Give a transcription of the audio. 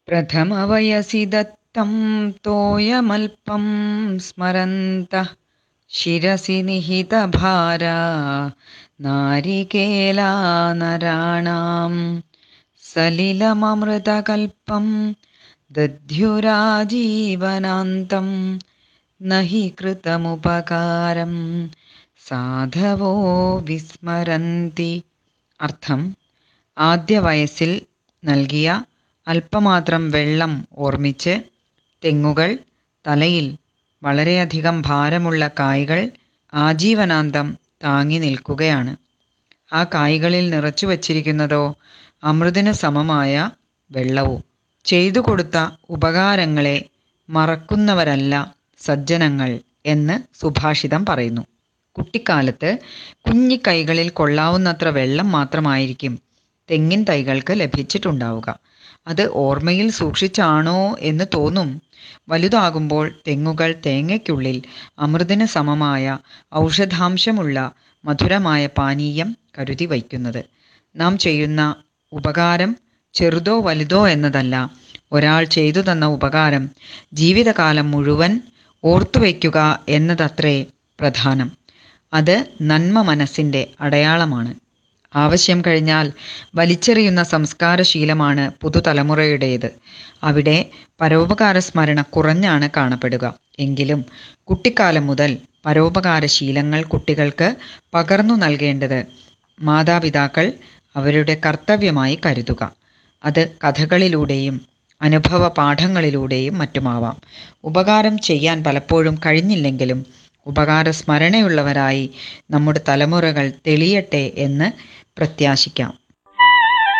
प्रथमवयसि दत्तं तोयमल्पं स्मरन्तः शिरसि निहितभारा नारिकेलानराणां सलिलममृतकल्पं दध्युराजीवनान्तं न हि कृतमुपकारं സാധവോ വിസ്മരന്തി അർത്ഥം ആദ്യ വയസ്സിൽ നൽകിയ അല്പമാത്രം വെള്ളം ഓർമ്മിച്ച് തെങ്ങുകൾ തലയിൽ വളരെയധികം ഭാരമുള്ള കായ്കൾ ആജീവനാന്തം താങ്ങി നിൽക്കുകയാണ് ആ കായ്കളിൽ നിറച്ചു വച്ചിരിക്കുന്നതോ അമൃതിന് സമമായ വെള്ളവും ചെയ്തു കൊടുത്ത ഉപകാരങ്ങളെ മറക്കുന്നവരല്ല സജ്ജനങ്ങൾ എന്ന് സുഭാഷിതം പറയുന്നു കുട്ടിക്കാലത്ത് കുഞ്ഞി കൈകളിൽ കൊള്ളാവുന്നത്ര വെള്ളം മാത്രമായിരിക്കും തെങ്ങിൻ തൈകൾക്ക് ലഭിച്ചിട്ടുണ്ടാവുക അത് ഓർമ്മയിൽ സൂക്ഷിച്ചാണോ എന്ന് തോന്നും വലുതാകുമ്പോൾ തെങ്ങുകൾ തേങ്ങയ്ക്കുള്ളിൽ അമൃതിന് സമമായ ഔഷധാംശമുള്ള മധുരമായ പാനീയം കരുതി വയ്ക്കുന്നത് നാം ചെയ്യുന്ന ഉപകാരം ചെറുതോ വലുതോ എന്നതല്ല ഒരാൾ ചെയ്തു തന്ന ഉപകാരം ജീവിതകാലം മുഴുവൻ ഓർത്തുവയ്ക്കുക എന്നതത്രേ പ്രധാനം അത് നന്മ മനസ്സിൻ്റെ അടയാളമാണ് ആവശ്യം കഴിഞ്ഞാൽ വലിച്ചെറിയുന്ന സംസ്കാരശീലമാണ് പുതുതലമുറയുടേത് അവിടെ പരോപകാര സ്മരണ കുറഞ്ഞാണ് കാണപ്പെടുക എങ്കിലും കുട്ടിക്കാലം മുതൽ പരോപകാര ശീലങ്ങൾ കുട്ടികൾക്ക് പകർന്നു നൽകേണ്ടത് മാതാപിതാക്കൾ അവരുടെ കർത്തവ്യമായി കരുതുക അത് കഥകളിലൂടെയും അനുഭവ പാഠങ്ങളിലൂടെയും മറ്റുമാവാം ഉപകാരം ചെയ്യാൻ പലപ്പോഴും കഴിഞ്ഞില്ലെങ്കിലും ഉപകാര സ്മരണയുള്ളവരായി നമ്മുടെ തലമുറകൾ തെളിയട്ടെ എന്ന് പ്രത്യാശിക്കാം